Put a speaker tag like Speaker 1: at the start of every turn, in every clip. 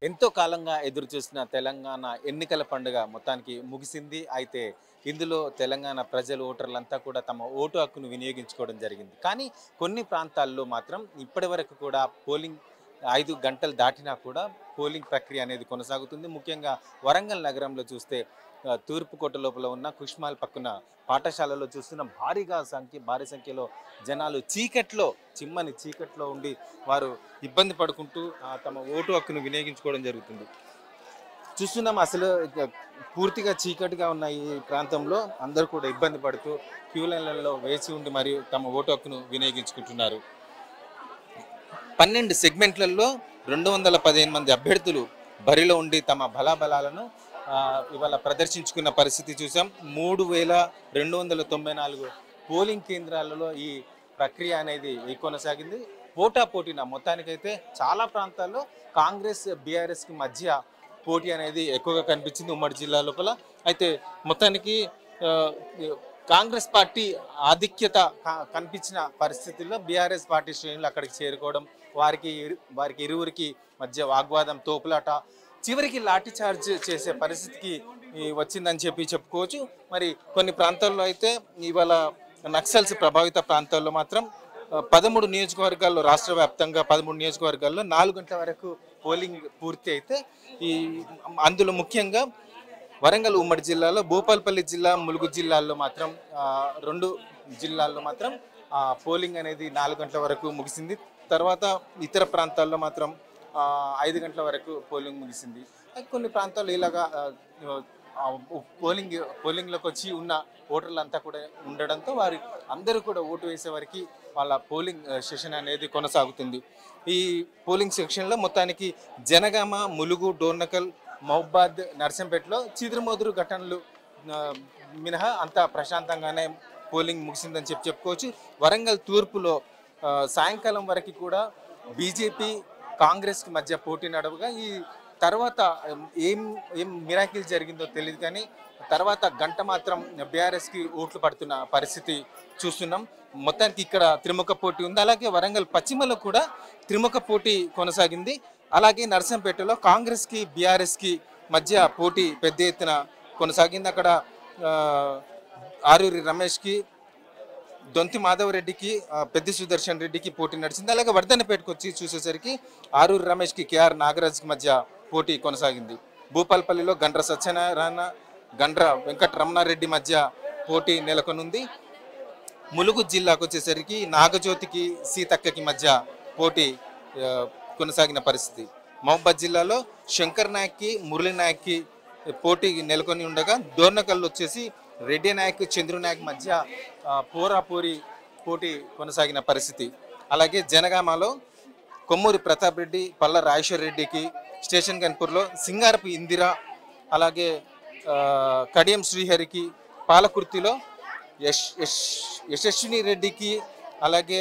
Speaker 1: ఎంతో కాలంగా ఎదురు చూసిన తెలంగాణ ఎన్నికల పండుగ మొత్తానికి ముగిసింది అయితే ఇందులో తెలంగాణ ప్రజలు ఓటర్లంతా కూడా తమ ఓటు హక్కును వినియోగించుకోవడం జరిగింది కానీ కొన్ని ప్రాంతాల్లో మాత్రం ఇప్పటి వరకు కూడా పోలింగ్ ఐదు గంటలు దాటినా కూడా పోలింగ్ ప్రక్రియ అనేది కొనసాగుతుంది ముఖ్యంగా వరంగల్ నగరంలో చూస్తే ఆ, తూర్పుకోట లోపల ఉన్న కుష్మాల్ పక్కన పాఠశాలలో చూస్తున్న భారీగా సంఖ్య భారీ సంఖ్యలో జనాలు చీకట్లో చిమ్మని చీకట్లో ఉండి వారు ఇబ్బంది పడుకుంటూ ఆ, తమ ఓటు హక్కును వినియోగించుకోవడం జరుగుతుంది చూస్తున్నాం అసలు ఇక పూర్తిగా చీకటిగా ఉన్న ఈ ప్రాంతంలో అందరూ కూడా ఇబ్బంది పడుతూ క్యూ లైన్లలో వేచి ఉండి మరియు తమ ఓటు హక్కును వినియోగించుకుంటున్నారు పన్నెండు సెగ్మెంట్లలో రెండు వందల పదిహేను మంది అభ్యర్థులు బరిలో ఉండి తమ బలాబలాలను ఆ, ఇవాళ ప్రదర్శించుకున్న పరిస్థితి చూసాం మూడు వేల రెండు వందల తొంభై నాలుగు పోలింగ్ కేంద్రాలలో ఈ ప్రక్రియ అనేది కొనసాగింది పోటా పోటీన మొత్తానికైతే చాలా ప్రాంతాల్లో కాంగ్రెస్ బీఆర్ఎస్కి మధ్య పోటీ అనేది ఎక్కువగా కనిపించింది ఉమ్మడి జిల్లా లోపల అయితే మొత్తానికి ఆ, కాంగ్రెస్ పార్టీ ఆధిక్యత క- కనిపించిన పరిస్థితుల్లో బీఆర్ఎస్ పార్టీ శ్రేణులు అక్కడికి చేరుకోవడం వారికి ఇరు- వారికి ఇరువురికి మధ్య వాగ్వాదం తోపులాట చివరికి లాఠీ చార్జ్ చేసే పరిస్థితికి ఈ వచ్చిందని చెప్పి చెప్పుకోవచ్చు మరి కొన్ని ప్రాంతాల్లో అయితే ఇవాళ నక్సల్స్ ప్రభావిత ప్రాంతాల్లో మాత్రం ఆ, పదమూడు నియోజకవర్గాల్లో రాష్ట్ర వ్యాప్తంగా పదమూడు నియోజకవర్గాల్లో నాలుగు గంటల వరకు పోలింగ్ పూర్తి అయితే ఈ అందులో ముఖ్యంగా వరంగల్ ఉమ్మడి జిల్లాలో భూపాలపల్లి జిల్లా ములుగు జిల్లాల్లో మాత్రం ఆ, రెండు జిల్లాల్లో మాత్రం ఆ, పోలింగ్ అనేది నాలుగు గంటల వరకు ముగిసింది తర్వాత ఇతర ప్రాంతాల్లో మాత్రం ఆ, ఐదు గంటల వరకు పోలింగ్ ముగిసింది కొన్ని ప్రాంతాల్లో ఇలాగా ఆ, ఆ, పోలింగ్ పోలింగ్లోకి వచ్చి ఉన్న ఓటర్లంతా కూడా ఉండడంతో వారి అందరూ కూడా ఓటు వేసే వరకు వాళ్ళ పోలింగ్ ఆ, సెషన్ అనేది కొనసాగుతుంది ఈ పోలింగ్ సెక్షన్లో మొత్తానికి జనగామ ములుగు డోర్నకల్ మహబాద్ నర్సంపేటలో చిదురుమదురు ఘటనలు ఆ, మినహా అంతా ప్రశాంతంగానే పోలింగ్ ముగిసిందని చెప్పి చెప్పుకోవచ్చు వరంగల్ తూర్పులో ఆ, సాయంకాలం వరకు కూడా బీజేపీ కాంగ్రెస్కి మధ్య పోటీ నడవగా ఈ తర్వాత ఏం ఏం మిరాకిల్ జరిగిందో తెలియదు కానీ తర్వాత గంట మాత్రం బీఆర్ఎస్కి ఓట్లు పడుతున్న పరిస్థితి చూస్తున్నాం మొత్తానికి ఇక్కడ త్రిముఖ పోటీ ఉంది అలాగే వరంగల్ పశ్చిమలో కూడా త్రిముఖ పోటీ కొనసాగింది అలాగే నర్సంపేటలో కాంగ్రెస్కి బీఆర్ఎస్కి మధ్య పోటీ పెద్ద ఎత్తున కొనసాగింది అక్కడ ఆ, ఆరూరి రమేష్కి దొంతి మాధవరెడ్డికి ఆ, పెద్ది సుదర్శన్ రెడ్డికి పోటీ నడిచింది అలాగే వర్ధనపేటకు వచ్చి చూసేసరికి ఆరూరి రమేష్కి కేఆర్ నాగరాజ్కి మధ్య పోటీ కొనసాగింది భూపాలపల్లిలో గండ్ర సత్యనారాయణ గండ్ర వెంకట రమణారెడ్డి మధ్య పోటీ నెలకొనుంది ములుగు జిల్లాకు వచ్చేసరికి నాగజ్యోతికి సీతక్కకి మధ్య పోటీ ఆ, కొనసాగిన పరిస్థితి మహబాద్ జిల్లాలో శంకర్ నాయక్కి మురళీ నాయక్కి పోటీ నెలకొని ఉండగా దోర్నకల్ వచ్చేసి రెడ్డి నాయక్ చంద్రు నాయక్ మధ్య ఆ, పోరాపోరి పోటీ కొనసాగిన పరిస్థితి అలాగే జనగామలో కొమ్మూరి ప్రతాప్ రెడ్డి పల్ల రాజేశ్వర్ రెడ్డికి స్టేషన్ కన్పూర్లో సింగారపు ఇందిర అలాగే ఆ, కడియం శ్రీహరికి పాలకుర్తిలో యశ్ యశ్ యశస్విని రెడ్డికి అలాగే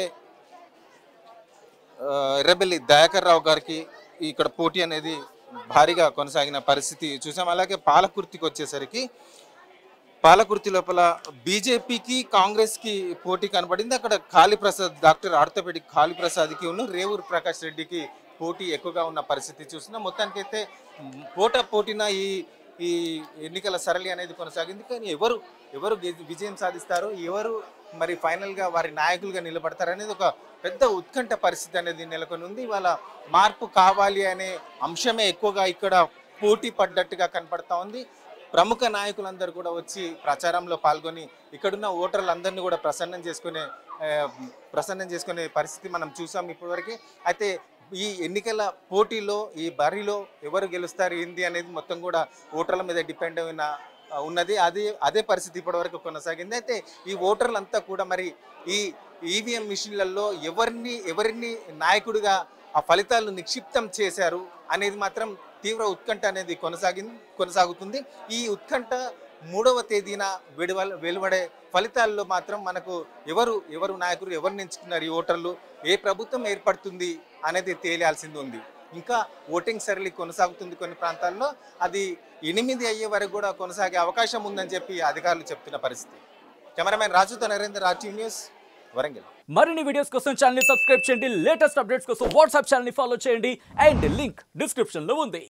Speaker 1: ఆ, ఎర్రబెల్లి దయాకర్ రావు గారికి ఇక్కడ పోటీ అనేది భారీగా కొనసాగిన పరిస్థితి చూసాం అలాగే పాలకుర్తికి వచ్చేసరికి పాలకుర్తి లోపల బీజేపీకి కాంగ్రెస్కి పోటీ కనబడింది అక్కడ కాళీప్రసాద్ డాక్టర్ ఆర్థోపెడిక్ కాళీప్రసాద్కి ఉన్న రేవూరు ప్రకాష్ రెడ్డికి పోటీ ఎక్కువగా ఉన్న పరిస్థితి చూస్తున్నాం మొత్తానికైతే మ్, పోటా పోటీన ఈ ఈ ఎన్నికల సరళి అనేది కొనసాగింది కానీ ఎవరు ఎవరు గె- విజయం సాధిస్తారు ఎవరు మరి ఫైనల్గా వారి నాయకులుగా నిలబడతారు అనేది ఒక పెద్ద ఉత్కంఠ పరిస్థితి అనేది నెలకొని ఉంది ఇవాళ మార్పు కావాలి అనే అంశమే ఎక్కువగా ఇక్కడ పోటీ పడ్డట్టుగా కనపడతా ఉంది ప్రముఖ నాయకులందరూ కూడా వచ్చి ప్రచారంలో పాల్గొని ఇక్కడున్న ఓటర్లందరినీ కూడా ప్రసన్నం చేసుకునే ఆ, ప్రసన్నం చేసుకునే పరిస్థితి మనం చూసాం ఇప్పటివరకు అయితే ఈ ఎన్నికల పోటీలో ఈ బరిలో ఎవరు గెలుస్తారు ఏంది అనేది మొత్తం కూడా ఓటర్ల మీద డిపెండ్ అయిన ఆ, ఉన్నది అది అదే పరిస్థితి ఇప్పటివరకు కొనసాగింది అయితే ఈ ఓటర్లంతా కూడా మరి ఈ ఈవీఎం మిషన్లలో ఎవరిని ఎవరిని నాయకుడిగా ఆ ఫలితాలను నిక్షిప్తం చేశారు అనేది మాత్రం తీవ్ర ఉత్కంఠ అనేది కొనసాగింది కొనసాగుతుంది ఈ ఉత్కంఠ మూడవ తేదీన వెలువ వెలువడే ఫలితాల్లో మాత్రం మనకు ఎవరు ఎవరు నాయకులు ఎవరిని ఎంచుకున్నారు ఈ ఓటర్లు ఏ ప్రభుత్వం ఏర్పడుతుంది అనేది తేలియాల్సింది ఉంది ఇంకా ఓటింగ్ సరళి కొనసాగుతుంది కొన్ని ప్రాంతాల్లో అది ఎనిమిది అయ్యే వరకు కూడా కొనసాగే అవకాశం ఉందని చెప్పి అధికారులు చెప్తున్న పరిస్థితి కెమెరామెన్ రాజుతో నరేందర్ రాజీవ్ న్యూస్ వరంగల్
Speaker 2: మరిన్ని వీడియోస్ కోసం ఛానల్ ని సబ్స్క్రైబ్ చేయండి లేటెస్ట్ అప్డేట్స్ కోసం వాట్సాప్ ఛానల్ ని ఫాలో చేయండి అండ్ లింక్ డిస్క్రిప్షన్ లో ఉంది